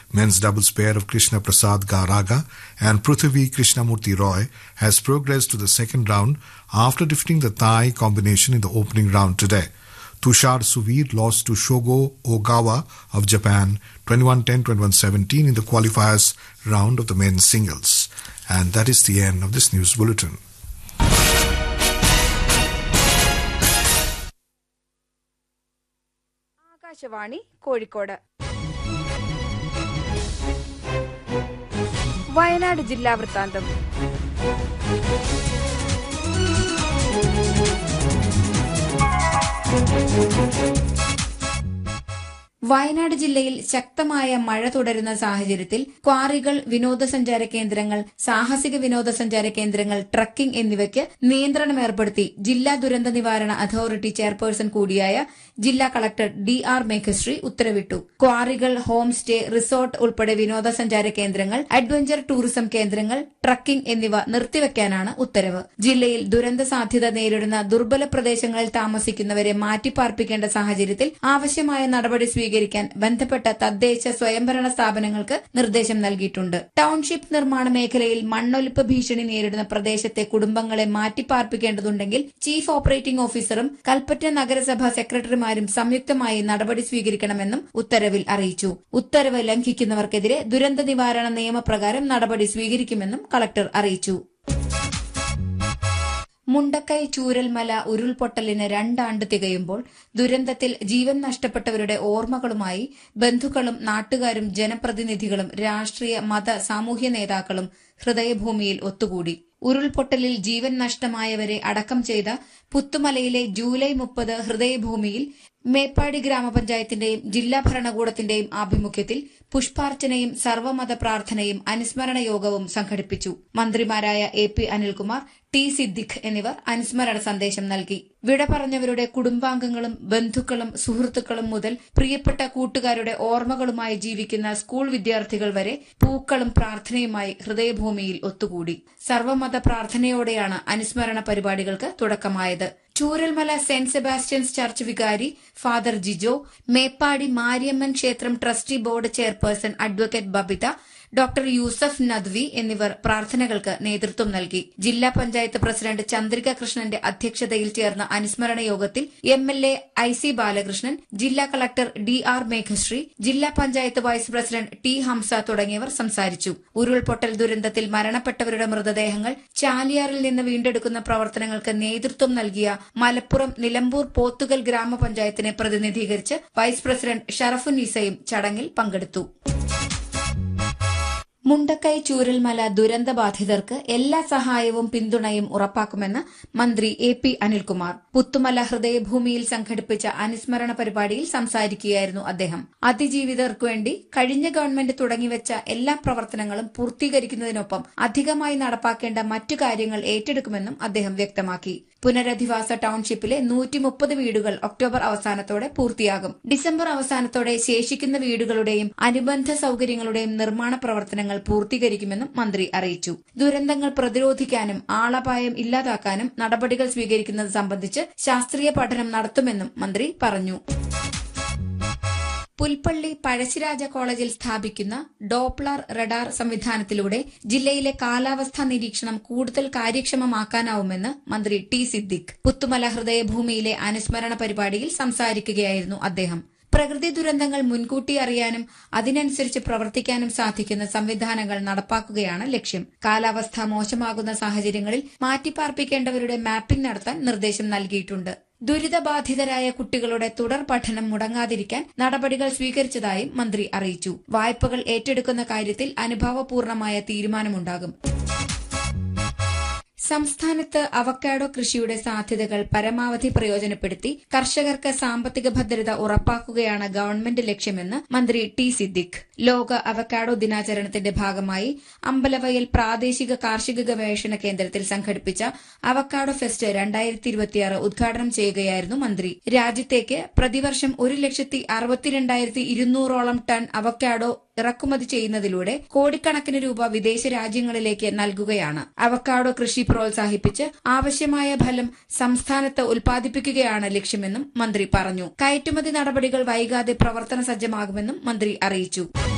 Men's doubles pair of Krishna Prasad Garaga and Prithvi Krishnamurti Roy has progressed to the second round after defeating the Thai combination in the opening round today. Tushar Suvir lost to Shogo Ogawa of Japan 21-10, 21-17 in the qualifiers round of the men's singles. And that is the end of this news bulletin. Akashvani Kozhikode Wayanad ജില്ലാ വൃത്താന്തം വയനാട് ജില്ലയിൽ ശക്തമായ മഴ തുടരുന്ന സാഹചര്യത്തിൽ ക്വാറികൾ വിനോദസഞ്ചാര കേന്ദ്രങ്ങൾ സാഹസിക വിനോദസഞ്ചാര കേന്ദ്രങ്ങൾ ട്രക്കിംഗ് എന്നിവയ്ക്ക് നിയന്ത്രണം ഏർപ്പെടുത്തി ജില്ലാ ദുരന്ത നിവാരണ അതോറിറ്റി ചെയർപേഴ്സൺ കൂടിയായ ജില്ലാ കളക്ടർ ഡി ആർ മേഘശ്രീ ഉത്തരവിട്ടു ക്വാറികൾ ഹോം സ്റ്റേ റിസോർട്ട് ഉൾപ്പെടെ വിനോദസഞ്ചാര കേന്ദ്രങ്ങൾ അഡ്വഞ്ചർ ടൂറിസം കേന്ദ്രങ്ങൾ ട്രക്കിംഗ് എന്നിവ നിർത്തിവെക്കാനാണ് ഉത്തരവ് ജില്ലയിൽ ദുരന്ത സാധ്യത നേരിടുന്ന ദുർബല പ്രദേശങ്ങളിൽ താമസിക്കുന്നവരെ മാറ്റിപ്പാർപ്പിക്കേണ്ട സാഹചര്യത്തിൽ ആവശ്യമായ നടപടി സ്വീകരിക്കാൻ ബന്ധപ്പെട്ട തദ്ദേശ സ്വയംഭരണ സ്ഥാപനങ്ങൾക്ക് നിർദ്ദേശം നൽകിയിട്ടുണ്ട് ടൌൺഷിപ്പ് നിർമ്മാണ മേഖലയിൽ മണ്ണൊലിപ്പ് ഭീഷണി നേരിടുന്ന പ്രദേശത്തെ കുടുംബങ്ങളെ മാറ്റിപ്പാർപ്പിക്കേണ്ടതുണ്ടെങ്കിൽ ചീഫ് ഓപ്പറേറ്റിംഗ് ഓഫീസറും കൽപ്പറ്റ നഗരസഭ സെക്രട്ടറിമാരും സംയുക്തമായി നടപടി സ്വീകരിക്കണമെന്നും ഉത്തരവിൽ അറിയിച്ചു ഉത്തരവ് ലംഘിക്കുന്നവർക്കെതിരെ ദുരന്ത നിവാരണ നിയമപ്രകാരം നടപടി സ്വീകരിക്കുമെന്നും കളക്ടർ അറിയിച്ചു മുണ്ടക്കൈ ചൂരൽമല ഉരുൾപൊട്ടലിന് രണ്ടാണ്ട് തികയുമ്പോൾ ദുരന്തത്തിൽ ജീവൻ നഷ്ടപ്പെട്ടവരുടെ ഓർമ്മകളുമായി ബന്ധുക്കളും നാട്ടുകാരും ജനപ്രതിനിധികളും രാഷ്ട്രീയ മത സാമൂഹ്യ നേതാക്കളും ഹൃദയഭൂമിയിൽ ഒത്തുകൂടി ഉരുൾപൊട്ടലിൽ ജീവൻ നഷ്ടമായവരെ അടക്കം ചെയ്ത പുത്തുമലയിലെ ജൂലൈ മുപ്പത് ഹൃദയഭൂമിയിൽ മേപ്പാടി ഗ്രാമപഞ്ചായത്തിന്റെയും ജില്ലാ ഭരണകൂടത്തിന്റെയും ആഭിമുഖ്യത്തിൽ പുഷ്പാർച്ചനയും സർവമത പ്രാർത്ഥനയും അനുസ്മരണ യോഗവും സംഘടിപ്പിച്ചു മന്ത്രിമാരായ A P Anilkumar T Siddique എന്നിവർ അനുസ്മരണ സന്ദേശം നൽകി വിട പറഞ്ഞവരുടെ കുടുംബാംഗങ്ങളും ബന്ധുക്കളും സുഹൃത്തുക്കളും മുതൽ പ്രിയപ്പെട്ട കൂട്ടുകാരുടെ ഓർമ്മകളുമായി ജീവിക്കുന്ന സ്കൂൾ വിദ്യാർത്ഥികൾ വരെ പൂക്കളും പ്രാർത്ഥനയുമായി ഹൃദയഭൂമിയിൽ ഒത്തുകൂടി സർവമത പ്രാർത്ഥനയോടെയാണ് അനുസ്മരണ പരിപാടികൾക്ക് തുടക്കമായത് ചൂരൽമല സെന്റ് സെബാസ്റ്റ്യൻസ് ചർച്ച് വികാരി ഫാദർ ജിജോ മേപ്പാടി മാരിയമ്മൻ ക്ഷേത്രം trustee board chairperson advocate Babitha doctor Yusuf Nadvi എന്നിവർ പ്രാർത്ഥനകൾക്ക് നേതൃത്വം നൽകി ജില്ലാ പഞ്ചായത്ത് പ്രസിഡന്റ് ചന്ദ്രിക കൃഷ്ണന്റെ അധ്യക്ഷതയിൽ ചേർന്ന അനുസ്മരണ യോഗത്തിൽ M L A I C Balakrishnan ജില്ലാ കളക്ടർ ഡി ആർ മേഘശ്രീ ജില്ലാ panchayat vice president T Hamza തുടങ്ങിയവർ സംസാരിച്ചു ഉരുൾപൊട്ടൽ ദുരന്തത്തിൽ മരണപ്പെട്ടവരുടെ മൃതദേഹങ്ങൾ ചാലിയാറിൽ നിന്ന് വീണ്ടെടുക്കുന്ന പ്രവർത്തനങ്ങൾക്ക് നേതൃത്വം നൽകിയ മലപ്പുറം നിലമ്പൂർ പോത്തുകൽ ഗ്രാമപഞ്ചായത്തിനെ പ്രതിനിധീകരിച്ച് വൈസ് പ്രസിഡന്റ് ഷറഫുന്നീസയും ചടങ്ങിൽ പങ്കെടുത്തു മുണ്ടക്കൈ ചൂരൽമല ദുരന്തബാധിതർക്ക് എല്ലാ സഹായവും പിന്തുണയും ഉറപ്പാക്കുമെന്ന് മന്ത്രി എ പി അനിൽകുമാർ പുത്തുമല ഹൃദയഭൂമിയിൽ സംഘടിപ്പിച്ച അനുസ്മരണ പരിപാടിയിൽ സംസാരിക്കുകയായിരുന്നു അദ്ദേഹം അതിജീവിതർക്കു വേണ്ടി കഴിഞ്ഞ ഗവൺമെന്റ് തുടങ്ങിവെച്ച എല്ലാ പ്രവർത്തനങ്ങളും പൂർത്തീകരിക്കുന്നതിനൊപ്പം അധികമായി നടപ്പാക്കേണ്ട മറ്റു കാര്യങ്ങൾ ഏറ്റെടുക്കുമെന്നും അദ്ദേഹം വ്യക്തമാക്കി പുനരധിവാസ ടൌൺഷിപ്പിലെ നൂറ്റി മുപ്പത് വീടുകൾ ഒക്ടോബർ അവസാനത്തോടെ പൂർത്തിയാകും ഡിസംബർ അവസാനത്തോടെ ശേഷിക്കുന്ന വീടുകളുടെയും അനുബന്ധ സൌകര്യങ്ങളുടെയും നിർമ്മാണ പ്രവർത്തനങ്ങൾ പൂർത്തീകരിക്കുമെന്നും മന്ത്രി അറിയിച്ചു ദുരന്തങ്ങൾ പ്രതിരോധിക്കാനും ആളപായം ഇല്ലാതാക്കാനും നടപടികൾ സ്വീകരിക്കുന്നത് സംബന്ധിച്ച് ശാസ്ത്രീയ പഠനം നടത്തുമെന്നും മന്ത്രി പറഞ്ഞു പുൽപ്പള്ളി പഴശ്ശിരാജ കോളേജിൽ സ്ഥാപിക്കുന്ന ഡോപ്ലർ റഡാർ സംവിധാനത്തിലൂടെ ജില്ലയിലെ കാലാവസ്ഥാ നിരീക്ഷണം കൂടുതൽ കാര്യക്ഷമമാക്കാനാവുമെന്ന് മന്ത്രി ടി സിദ്ദിഖ് പുത്തുമല ഹൃദയഭൂമിയിലെ അനുസ്മരണ പരിപാടിയിൽ സംസാരിക്കുകയായിരുന്നു അദ്ദേഹം പ്രകൃതി ദുരന്തങ്ങൾ മുൻകൂട്ടി അറിയാനും അതിനനുസരിച്ച് പ്രവർത്തിക്കാനും സാധിക്കുന്ന സംവിധാനങ്ങൾ നടപ്പാക്കുകയാണ് ലക്ഷ്യം കാലാവസ്ഥ മോശമാകുന്ന സാഹചര്യങ്ങളിൽ മാറ്റിപ്പാർപ്പിക്കേണ്ടവരുടെ മാപ്പിംഗ് നടത്താൻ നിർദ്ദേശം നൽകിയിട്ടുണ്ട് ദുരിതബാധിതരായ കുട്ടികളുടെ തുടർ പഠനം മുടങ്ങാതിരിക്കാൻ നടപടികൾ സ്വീകരിച്ചതായും മന്ത്രി അറിയിച്ചു വായ്പകൾ ഏറ്റെടുക്കുന്ന കാര്യത്തിൽ അനുഭാവപൂർണമായ തീരുമാനമുണ്ടാകും സംസ്ഥാനത്ത് അവക്കാഡോ കൃഷിയുടെ സാധ്യതകൾ പരമാവധി പ്രയോജനപ്പെടുത്തി കർഷകർക്ക് സാമ്പത്തിക ഭദ്രത ഉറപ്പാക്കുകയാണ് ഗവൺമെന്റ് ലക്ഷ്യമെന്ന് മന്ത്രി ടി സിദ്ദിഖ് ലോക അവക്കാഡോ ദിനാചരണത്തിന്റെ ഭാഗമായി അമ്പലവയൽ പ്രാദേശിക കാർഷിക ഗവേഷണ കേന്ദ്രത്തിൽ സംഘടിപ്പിച്ച അവക്കാഡോ ഫെസ്റ്റ് രണ്ടായിരത്തി ഇരുപത്തിയാറ് ഉദ്ഘാടനം ചെയ്യുകയായിരുന്നു മന്ത്രി രാജ്യത്തേക്ക് പ്രതിവർഷം ഒരു ലക്ഷത്തി അറുപത്തിരണ്ടായിരത്തി ഇരുന്നൂറോളം ടൺ അവക്കാഡോ ഇറക്കുമതി ചെയ്യുന്നതിലൂടെ കോടിക്കണക്കിന് രൂപ വിദേശ രാജ്യങ്ങളിലേക്ക് നൽകുകയാണ് അവക്കാഡോ കൃഷി പ്രോത്സാഹിപ്പിച്ച് ആവശ്യമായ ഫലം സംസ്ഥാനത്ത് ഉൽപ്പാദിപ്പിക്കുകയാണ് ലക്ഷ്യമെന്നും മന്ത്രി പറഞ്ഞു കയറ്റുമതി നടപടികൾ വൈകാതെ പ്രവർത്തന സജ്ജമാകുമെന്നും മന്ത്രി അറിയിച്ചു